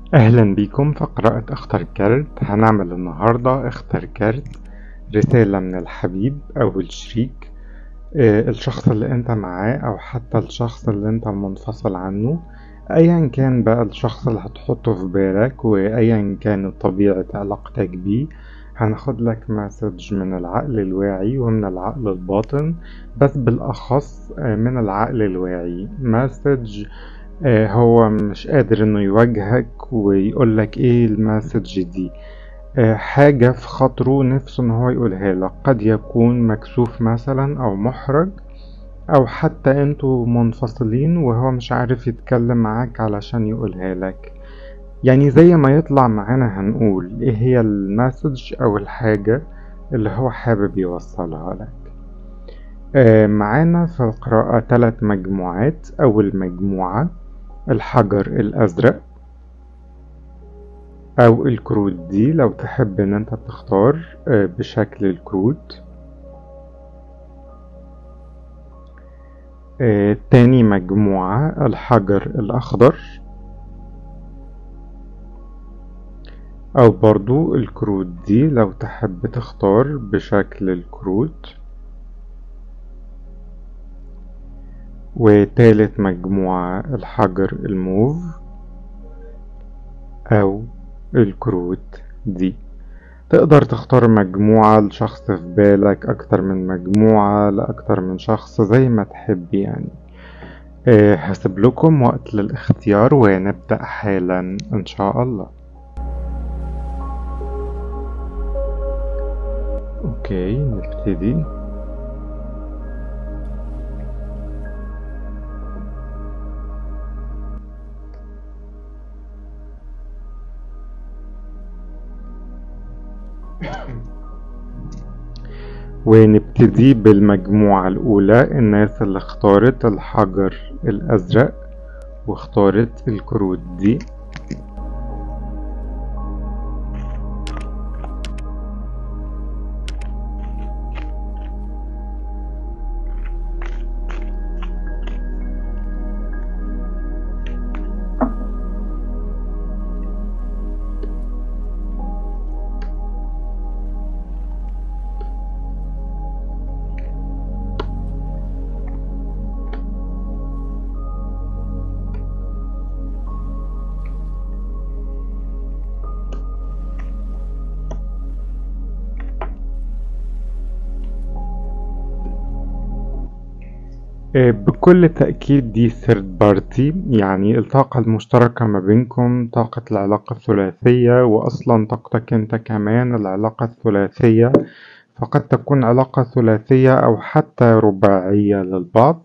أهلا بيكم في قراءة اختر كارت هنعمل النهاردة اختر كارت رسالة من الحبيب أو الشريك آه، الشخص اللي انت معاه أو حتى الشخص اللي انت منفصل عنه أيا كان بقى الشخص اللي هتحطه في بالك وأيا كانت طبيعة علاقتك بيه هناخد لك مسج من العقل الواعي ومن العقل الباطن بس بالأخص آه، من العقل الواعي مسج آه، هو مش قادر انه يواجهك ويقولك ايه المسج دي آه، حاجة في خاطره نفسه ان هو يقولها لك قد يكون مكسوف مثلا او محرج او حتى انتوا منفصلين وهو مش عارف يتكلم معاك علشان يقولها لك يعني زي ما يطلع معانا هنقول ايه هي المسج او الحاجة اللي هو حابب يوصلها لك آه، معانا في القراءة ثلاث مجموعات أول مجموعة الحجر الأزرق أو الكروت دي لو تحب إن أنت تختار آه، بشكل الكروت آه، تاني مجموعة الحجر الأخضر أو برضو الكروت دي لو تحب تختار بشكل الكروت وتالت مجموعة الحجر الموف أو الكروت دي تقدر تختار مجموعة لشخص في بالك أكتر من مجموعة لأكتر من شخص زي ما تحب يعني أه هسيب لكم وقت للاختيار ونبدأ حالا إن شاء الله أوكي نبتدي ونبتدي بالمجموعة الأولى الناس اللي اختارت الحجر الأزرق واختارت الكروت دي آه، بكل تأكيد دي ثيرد بارتي يعني الطاقة المشتركة ما بينكم طاقة العلاقة الثلاثية وأصلا طاقتك أنت كمان العلاقة الثلاثية فقد تكون علاقة ثلاثية أو حتى رباعية للبعض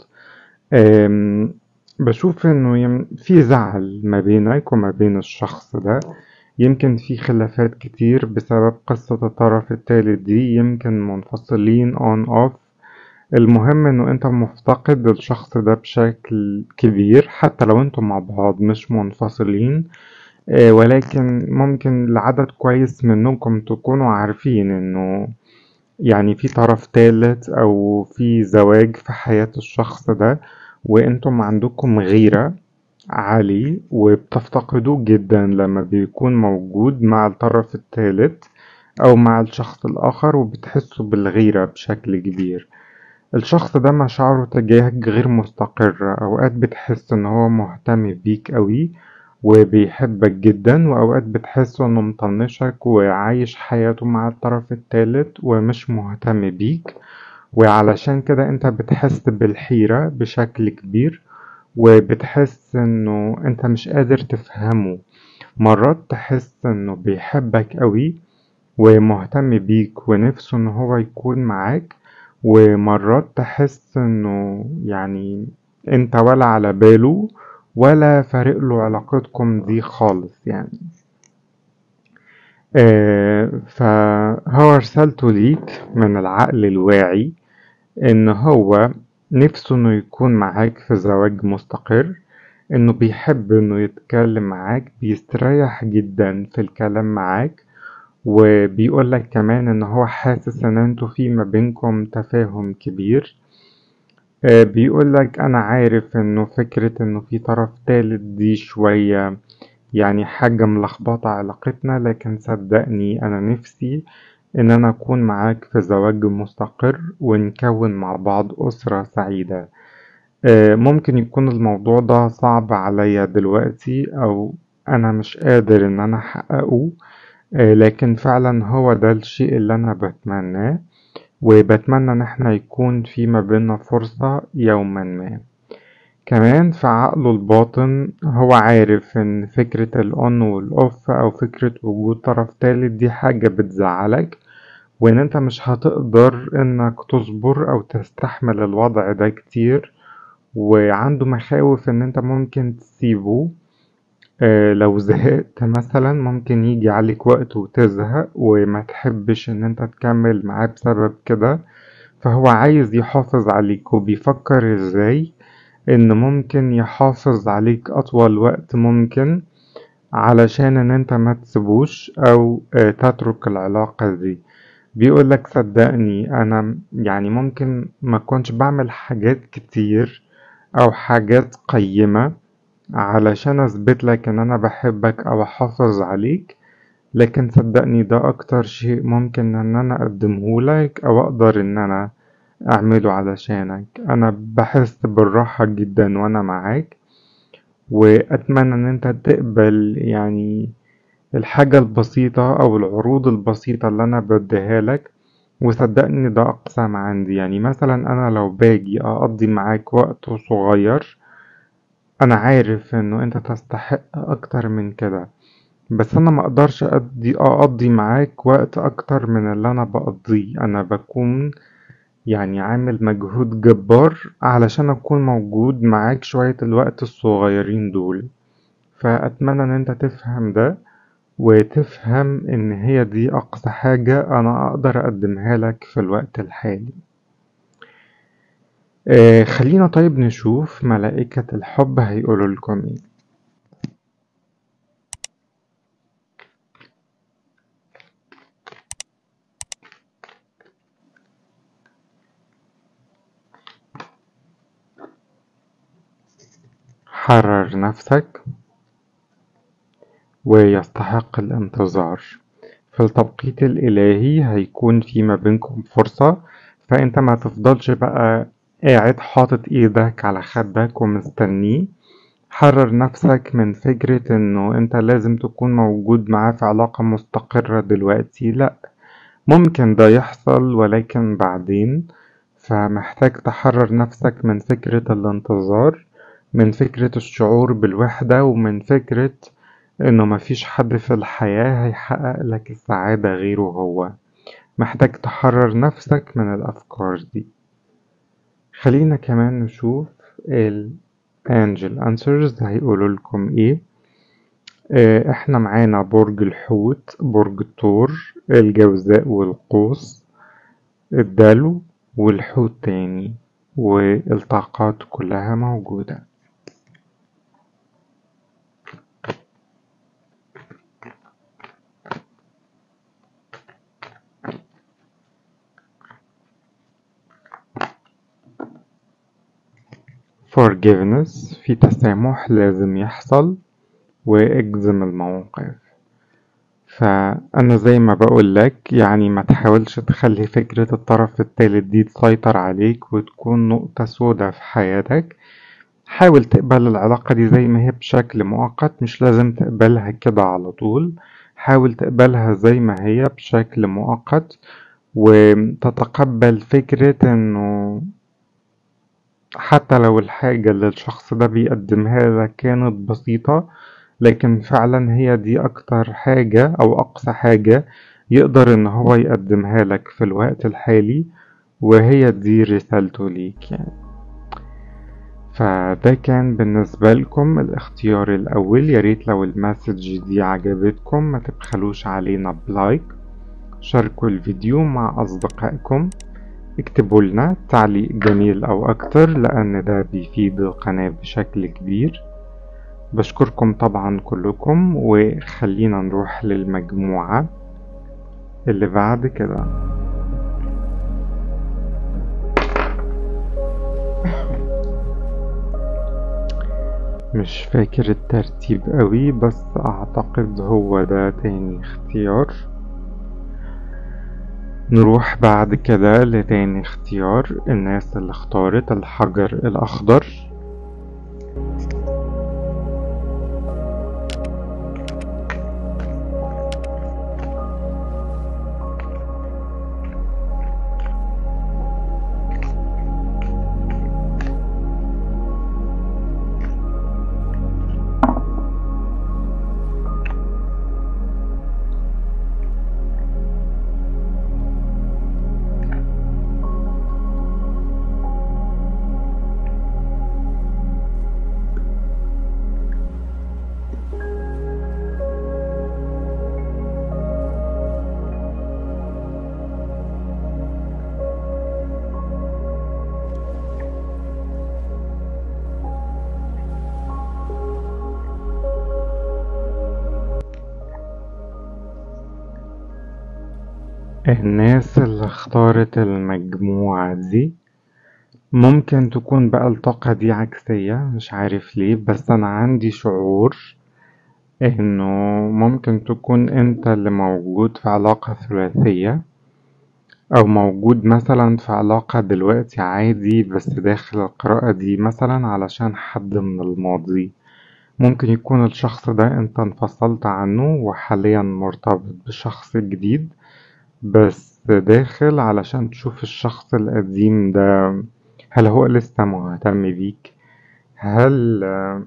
آم، بشوف إنه يم- في زعل ما بينك وما بين الشخص ده يمكن في خلافات كتير بسبب قصة الطرف التالت دي يمكن منفصلين on off المهم انه انت مفتقد الشخص ده بشكل كبير حتى لو انتم مع بعض مش منفصلين آه، ولكن ممكن لعدد كويس منكم تكونوا عارفين انه يعني في طرف تالت او في زواج في حياة الشخص ده وانتم عندكم غيرة عالي وبتفتقدوه جدا لما بيكون موجود مع الطرف التالت او مع الشخص الاخر وبتحسوا بالغيرة بشكل كبير الشخص ده مشاعره تجاهك غير مستقرة أوقات بتحس إن هو مهتم بيك أوي وبيحبك جدا وأوقات بتحس إنه مطنشك وعايش حياته مع الطرف التالت ومش مهتم بيك وعلشان كده انت بتحس بالحيرة بشكل كبير وبتحس انه انت مش قادر تفهمه مرات تحس انه بيحبك قوي ومهتم بيك ونفسه ان هو يكون معاك ومرات تحس انه يعني انت ولا على باله ولا فارق له علاقتكم دي خالص يعني آه، فهو رسالته ليك من العقل الواعي ان هو نفسه انه يكون معاك في زواج مستقر انه بيحب انه يتكلم معاك بيستريح جدا في الكلام معاك وبيقولك كمان ان هو حاسس ان انتوا في ما بينكم تفاهم كبير آه، بيقولك انا عارف انه فكرة انه في طرف تالت دي شوية يعني حاجة ملخبطة علاقتنا لكن صدقني أنا نفسي إن أنا أكون معاك في زواج مستقر ونكون مع بعض أسرة سعيدة آه، ممكن يكون الموضوع ده صعب عليا دلوقتي أو أنا مش قادر إن أنا أحققه آه، لكن فعلا هو ده الشيء اللي أنا بتمناه وبتمنى إن احنا يكون في ما بينا فرصة يوما ما كمان في عقله الباطن هو عارف إن فكرة الأون والأوف أو فكرة وجود طرف تالت دي حاجة بتزعلك وإن أنت مش هتقدر إنك تصبر أو تستحمل الوضع ده كتير وعنده مخاوف إن أنت ممكن تسيبه آه، لو زهقت مثلا ممكن يجي عليك وقت وتزهق وما تحبش إن أنت تكمل معاه بسبب كده فهو عايز يحافظ عليك وبيفكر إزاي إن ممكن يحافظ عليك أطول وقت ممكن علشان إن أنت ما تسيبوش أو آه، تترك العلاقة دي بيقولك صدقني أنا يعني ممكن ما كنتش بعمل حاجات كتير أو حاجات قيمة علشان أثبت لك إن أنا بحبك أو أحافظ عليك لكن صدقني ده أكتر شيء ممكن إن أنا أقدمهولك أو أقدر إن أنا أعمله علشانك أنا بحس بالراحة جدا وأنا معاك وأتمنى إن أنت تقبل يعني الحاجة البسيطة أو العروض البسيطة اللي أنا بديها لك وصدقني ده أقصى ما عندي يعني مثلا أنا لو باجي أقضي معاك وقت صغير أنا عارف إنه أنت تستحق أكتر من كده بس أنا مقدرش أقضي أقضي معاك وقت أكتر من اللي أنا بقضيه أنا بكون يعني عامل مجهود جبار علشان أكون موجود معاك شوية الوقت الصغيرين دول فأتمنى إن أنت تفهم ده وتفهم إن هي دي أقصى حاجة أنا أقدر أقدمها لك في الوقت الحالي آه خلينا طيب نشوف ملائكة الحب هيقولوا لكم إيه حرر نفسك ويستحق الانتظار في التوقيت الإلهي هيكون في ما بينكم فرصة فأنت ما تفضلش بقى قاعد حاطط ايدك على خدك ومستنيه حرر نفسك من فكرة انه انت لازم تكون موجود معاه في علاقة مستقرة دلوقتي لا ممكن ده يحصل ولكن بعدين فمحتاج تحرر نفسك من فكرة الانتظار من فكرة الشعور بالوحدة ومن فكرة انه مفيش حد في الحياة هيحقق لك السعادة غيره هو محتاج تحرر نفسك من الأفكار دي خلينا كمان نشوف ال Angel Answers هيقولوا لكم ايه آه، احنا معانا برج الحوت برج الثور الجوزاء والقوس الدلو والحوت تاني والطاقات كلها موجودة forgiveness في تسامح لازم يحصل واجزم المواقف فأنا زي ما بقول لك يعني ما تحاولش تخلي فكرة الطرف التالت دي تسيطر عليك وتكون نقطة سودة في حياتك حاول تقبل العلاقة دي زي ما هي بشكل مؤقت مش لازم تقبلها كده على طول حاول تقبلها زي ما هي بشكل مؤقت وتتقبل فكرة انه حتى لو الحاجة اللي الشخص ده بيقدمها لك كانت بسيطة لكن فعلا هي دي أكتر حاجة أو أقصى حاجة يقدر إن هو يقدمها لك في الوقت الحالي وهي دي رسالته ليك يعني فده كان بالنسبة لكم الاختيار الأول ياريت لو المسج دي عجبتكم ما تبخلوش علينا بلايك شاركوا الفيديو مع أصدقائكم اكتبوا لنا تعليق جميل أو أكتر لأن ده بيفيد القناة بشكل كبير بشكركم طبعا كلكم وخلينا نروح للمجموعة اللي بعد كده مش فاكر الترتيب قوي بس اعتقد هو ده تاني اختيار نروح بعد كده لتاني اختيار الناس اللي اختارت الحجر الاخضر الناس اللي اختارت المجموعة دي ممكن تكون بقى الطاقة دي عكسية مش عارف ليه بس أنا عندي شعور إنه ممكن تكون أنت اللي موجود في علاقة ثلاثية أو موجود مثلا في علاقة دلوقتي عادي بس داخل القراءة دي مثلا علشان حد من الماضي ممكن يكون الشخص ده أنت انفصلت عنه وحاليا مرتبط بشخص جديد بس داخل علشان تشوف الشخص القديم ده هل هو لسه مهتم بيك هل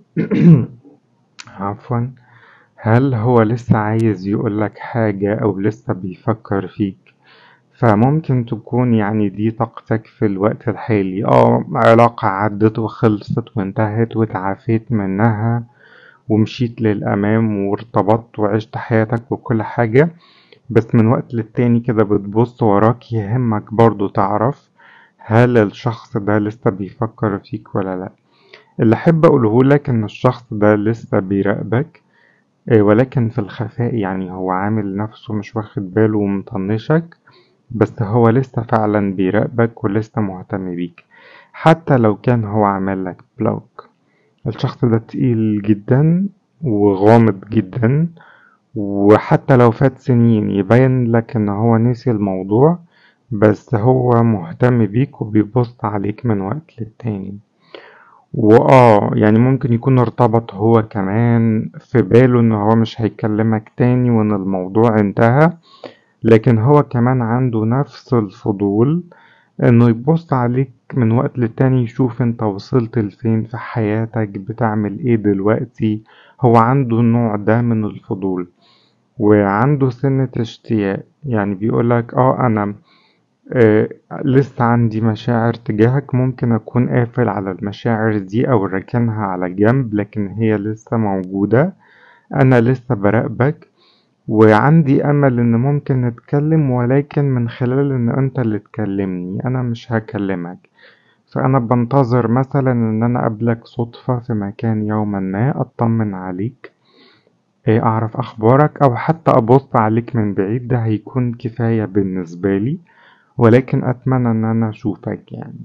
عفوا هل هو لسه عايز يقولك حاجة أو لسه بيفكر فيك فممكن تكون يعني دي طاقتك في الوقت الحالي اه علاقة عدت وخلصت وانتهت وتعافيت منها ومشيت للأمام وارتبطت وعشت حياتك وكل حاجة بس من وقت للتاني كده بتبص وراك يهمك برضو تعرف هل الشخص ده لسه بيفكر فيك ولا لأ اللي أحب أقوله لك إن الشخص ده لسه بيراقبك ولكن في الخفاء يعني هو عامل نفسه مش واخد باله ومطنشك بس هو لسه فعلا بيراقبك ولسه مهتم بيك حتى لو كان هو عامل لك بلوك الشخص ده تقيل جدا وغامض جدا وحتى لو فات سنين يبين لك ان هو نسي الموضوع بس هو مهتم بيك وبيبص عليك من وقت للتاني وآه يعني ممكن يكون ارتبط هو كمان في باله ان هو مش هيكلمك تاني وان الموضوع انتهى لكن هو كمان عنده نفس الفضول انه يبص عليك من وقت للتاني يشوف انت وصلت لفين في حياتك بتعمل ايه دلوقتي هو عنده النوع ده من الفضول وعنده سنة اشتياق يعني بيقولك اه انا آه لسه عندي مشاعر تجاهك ممكن اكون قافل على المشاعر دي او راكنها على جنب لكن هي لسه موجودة انا لسه براقبك وعندي امل ان ممكن نتكلم ولكن من خلال ان انت اللي تكلمني انا مش هكلمك فانا بنتظر مثلا ان انا اقابلك صدفة في مكان يوما ما اطمن عليك اعرف اخبارك او حتى ابص عليك من بعيد ده هيكون كفاية بالنسبة لي ولكن اتمنى ان انا اشوفك يعني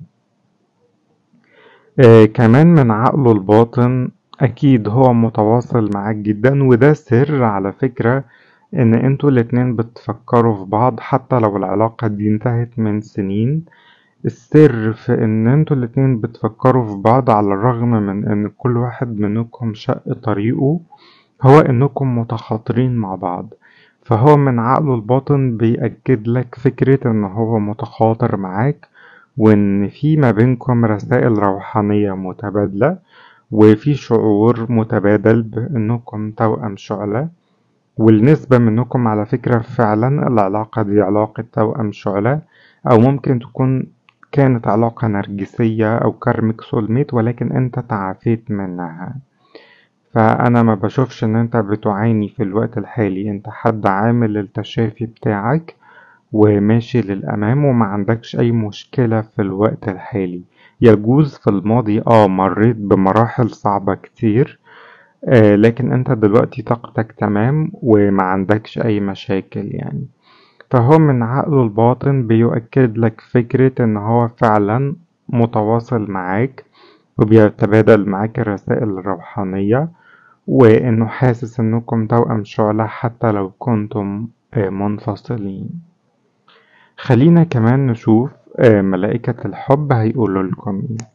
آه كمان من عقله الباطن اكيد هو متواصل معاك جدا وده سر على فكرة ان انتوا الاتنين بتفكروا في بعض حتى لو العلاقة دي انتهت من سنين السر في ان انتوا الاتنين بتفكروا في بعض على الرغم من ان كل واحد منكم شق طريقه هو انكم متخاطرين مع بعض فهو من عقله الباطن بيأكد لك فكرة ان هو متخاطر معاك وان في ما بينكم رسائل روحانية متبادلة وفي شعور متبادل بانكم توأم شعلة والنسبة منكم على فكرة فعلا العلاقة دي علاقة توأم شعلة أو ممكن تكون كانت علاقة نرجسية أو كارميك سولميت ولكن أنت تعافيت منها فأنا ما بشوفش إن أنت بتعاني في الوقت الحالي أنت حد عامل التشافي بتاعك وماشي للأمام وما عندكش أي مشكلة في الوقت الحالي يجوز في الماضي اه مريت بمراحل صعبة كتير آه لكن انت دلوقتي طاقتك تمام وما عندكش اي مشاكل يعني فهو من عقله الباطن بيؤكد لك فكرة ان هو فعلا متواصل معاك وبيتبادل معاك الرسائل الروحانية وإنه حاسس إنكم توأم شعلة حتى لو كنتم آه، منفصلين خلينا كمان نشوف آه، ملائكة الحب هيقولوا لكم إيه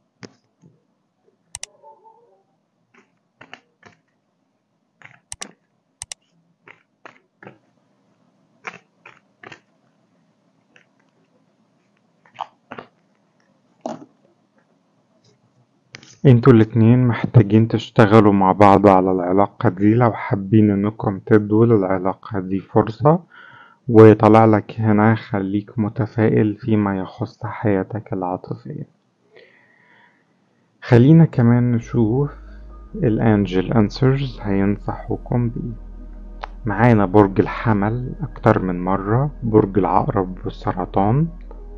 انتوا الاتنين محتاجين تشتغلوا مع بعض على العلاقة دي لو حابين انكم تدوا للعلاقة دي فرصة وطلع لك هنا خليك متفائل فيما يخص حياتك العاطفية خلينا كمان نشوف الانجل انسرز هينصحوكم بيه معانا برج الحمل اكتر من مرة برج العقرب والسرطان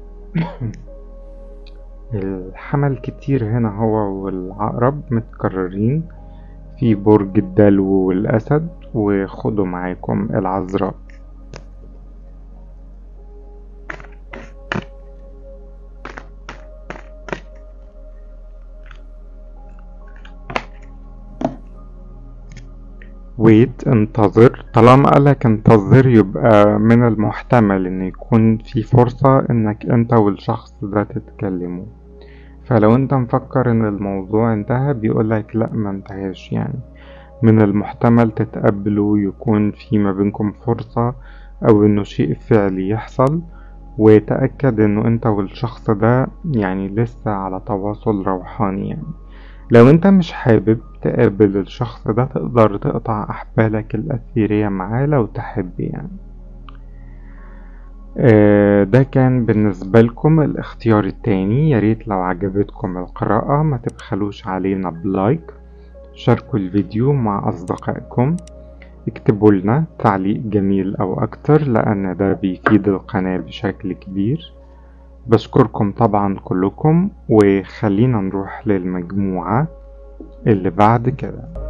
الحمل كتير هنا هو والعقرب متكررين في برج الدلو والأسد وخدوا معاكم العذراء ويت انتظر طالما قالك انتظر يبقى من المحتمل ان يكون في فرصة انك انت والشخص ده تتكلموا فلو انت مفكر ان الموضوع انتهى بيقولك لا ما انتهاش يعني من المحتمل تتقابلوا يكون في ما بينكم فرصة او انه شيء فعلي يحصل وتأكد انه انت والشخص ده يعني لسه على تواصل روحاني يعني لو انت مش حابب تقابل الشخص ده تقدر تقطع احبالك الاثيرية معاه لو تحب يعني آه، ده كان بالنسبة لكم الاختيار التاني ياريت لو عجبتكم القراءة ما تبخلوش علينا بلايك شاركوا الفيديو مع أصدقائكم اكتبوا لنا تعليق جميل أو أكتر لأن ده بيفيد القناة بشكل كبير بشكركم طبعا كلكم وخلينا نروح للمجموعة اللي بعد كده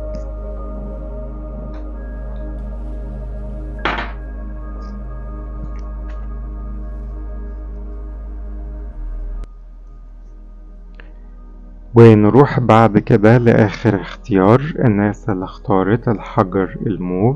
ونروح بعد كده لآخر اختيار الناس اللي اختارت الحجر الموف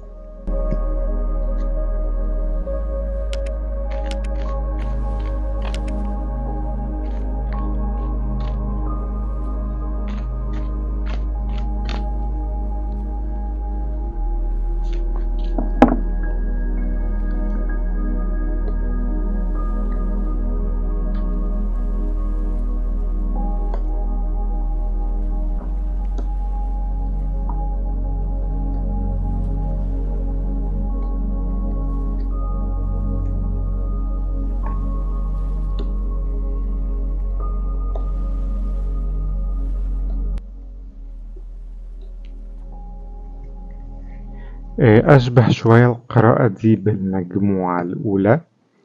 آه، أشبه شوية القراءة دي بالمجموعة الأولى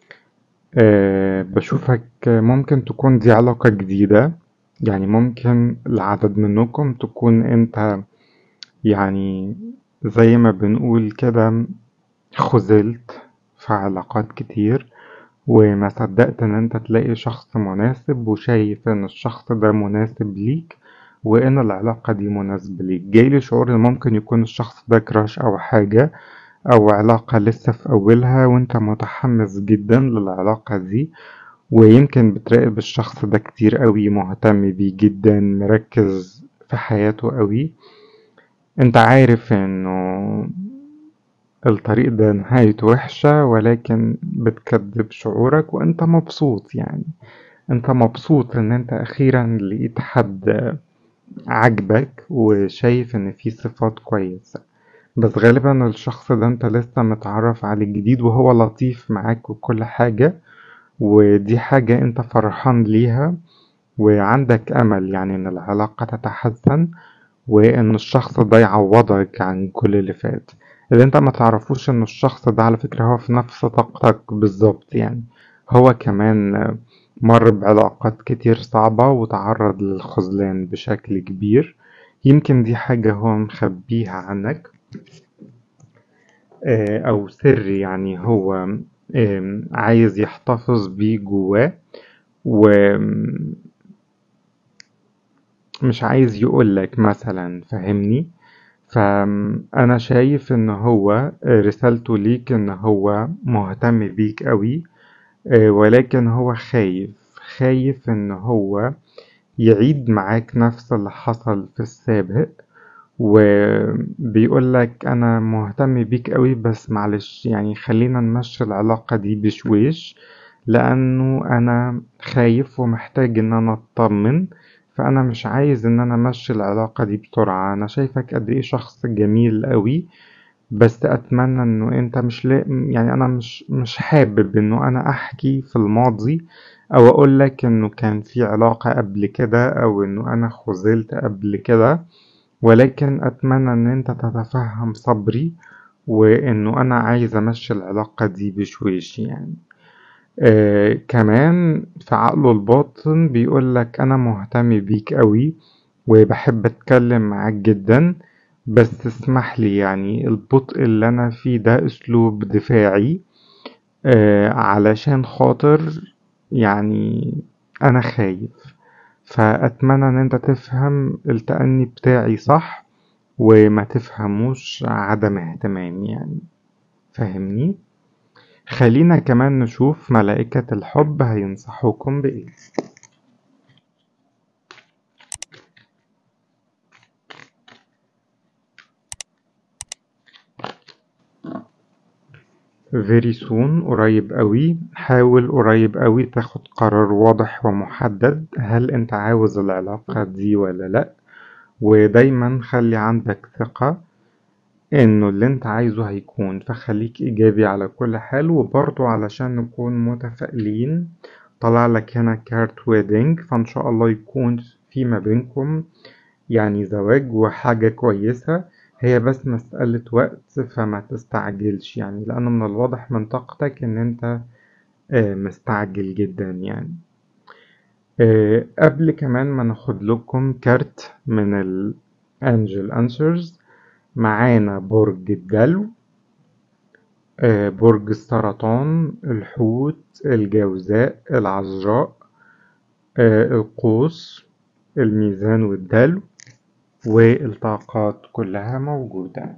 أه بشوفك ممكن تكون دي علاقة جديدة يعني ممكن لعدد منكم تكون انت يعني زي ما بنقول كده خذلت في علاقات كتير وما صدقت ان انت تلاقي شخص مناسب وشايف ان الشخص ده مناسب ليك وإن العلاقة دي مناسبة ليك جايلي شعور إن ممكن يكون الشخص ده كراش أو حاجة أو علاقة لسه في أولها وأنت متحمس جدا للعلاقة دي ويمكن بتراقب الشخص ده كتير قوي مهتم بيه جدا مركز في حياته قوي انت عارف انه الطريق ده نهايته وحشة ولكن بتكذب شعورك وانت مبسوط يعني انت مبسوط ان انت اخيرا لقيت حد عاجبك وشايف ان في صفات كويسة بس غالبا الشخص ده انت لسه متعرف عليه جديد وهو لطيف معاك وكل حاجة ودي حاجة انت فرحان ليها وعندك امل يعني ان العلاقة تتحسن وان الشخص ده يعوضك عن كل اللي فات اللي انت ما تعرفوش ان الشخص ده على فكرة هو في نفس طاقتك بالظبط يعني هو كمان مر بعلاقات كتير صعبة وتعرض للخذلان بشكل كبير يمكن دي حاجة هو مخبيها عنك آه، أو سر يعني هو عايز يحتفظ بيه جواه و مش عايز يقولك مثلا فاهمني فأنا شايف إن هو رسالته ليك إن هو مهتم بيك قوي آه، ولكن هو خايف خايف إن هو يعيد معاك نفس اللي حصل في السابق وبيقولك أنا مهتم بيك قوي بس معلش يعني خلينا نمشي العلاقة دي بشويش لأنه أنا خايف ومحتاج إن أنا أطمن فأنا مش عايز إن أنا أمشي العلاقة دي بسرعة أنا شايفك قد إيه شخص جميل قوي بس أتمنى إنه أنت مش لا يعني أنا مش مش حابب إنه أنا أحكي في الماضي أو أقولك إنه كان في علاقة قبل كده أو إنه أنا خذلت قبل كده ولكن أتمنى إن أنت تتفهم صبري وإنه أنا عايز أمشي العلاقة دي بشويش يعني آه كمان في عقله الباطن بيقولك أنا مهتم بيك قوي وبحب أتكلم معاك جدا بس اسمح لي يعني البطء اللي أنا فيه ده أسلوب دفاعي آه علشان خاطر يعني أنا خايف فأتمنى إن أنت تفهم التأني بتاعي صح وما تفهموش عدم اهتمام يعني فاهمني خلينا كمان نشوف ملائكة الحب هينصحوكم بإيه very soon قريب قوي حاول قريب قوي تاخد قرار واضح ومحدد هل انت عاوز العلاقة دي ولا لأ ودايما خلي عندك ثقة انه اللي انت عايزه هيكون فخليك ايجابي على كل حال وبرضه علشان نكون متفائلين طلع لك هنا كارت ويدنج فان شاء الله يكون في ما بينكم يعني زواج وحاجة كويسة هي بس مسألة وقت فما تستعجلش يعني لأنه من الواضح من طاقتك إن أنت مستعجل جدا يعني قبل كمان ما ناخد لكم كارت من الأنجل أنسرز معانا برج الدلو برج السرطان الحوت الجوزاء العذراء القوس الميزان والدلو والطاقات كلها موجودة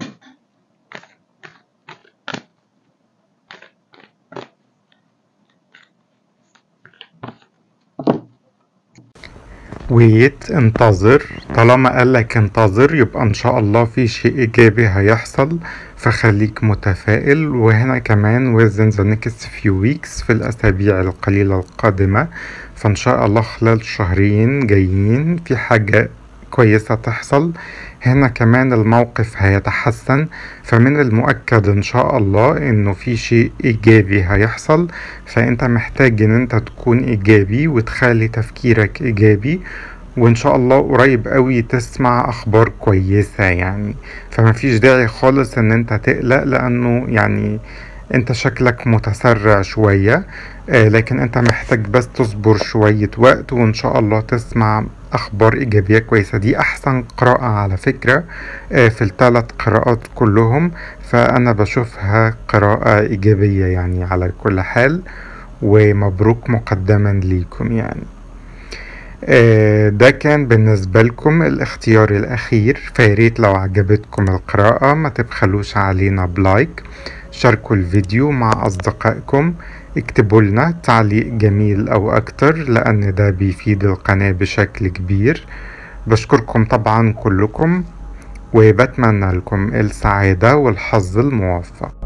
ويت انتظر طالما قالك انتظر يبقى ان شاء الله في شيء ايجابي هيحصل فخليك متفائل وهنا كمان within the next few weeks في الاسابيع القليلة القادمة فان شاء الله خلال شهرين جايين في حاجة كويسة تحصل هنا كمان الموقف هيتحسن فمن المؤكد ان شاء الله انه في شيء ايجابي هيحصل فانت محتاج ان انت تكون ايجابي وتخلي تفكيرك ايجابي وان شاء الله قريب قوي تسمع اخبار كويسة يعني فما فيش داعي خالص ان انت تقلق لانه يعني انت شكلك متسرع شوية آه لكن انت محتاج بس تصبر شوية وقت وان شاء الله تسمع اخبار ايجابية كويسة دي احسن قراءة على فكرة آه في الثلاث قراءات كلهم فانا بشوفها قراءة ايجابية يعني على كل حال ومبروك مقدما ليكم يعني آه ده كان بالنسبة لكم الاختيار الأخير فياريت لو عجبتكم القراءة ما تبخلوش علينا بلايك شاركوا الفيديو مع أصدقائكم اكتبوا لنا تعليق جميل أو أكتر لأن ده بيفيد القناة بشكل كبير بشكركم طبعا كلكم وبتمنى لكم السعادة والحظ الموفق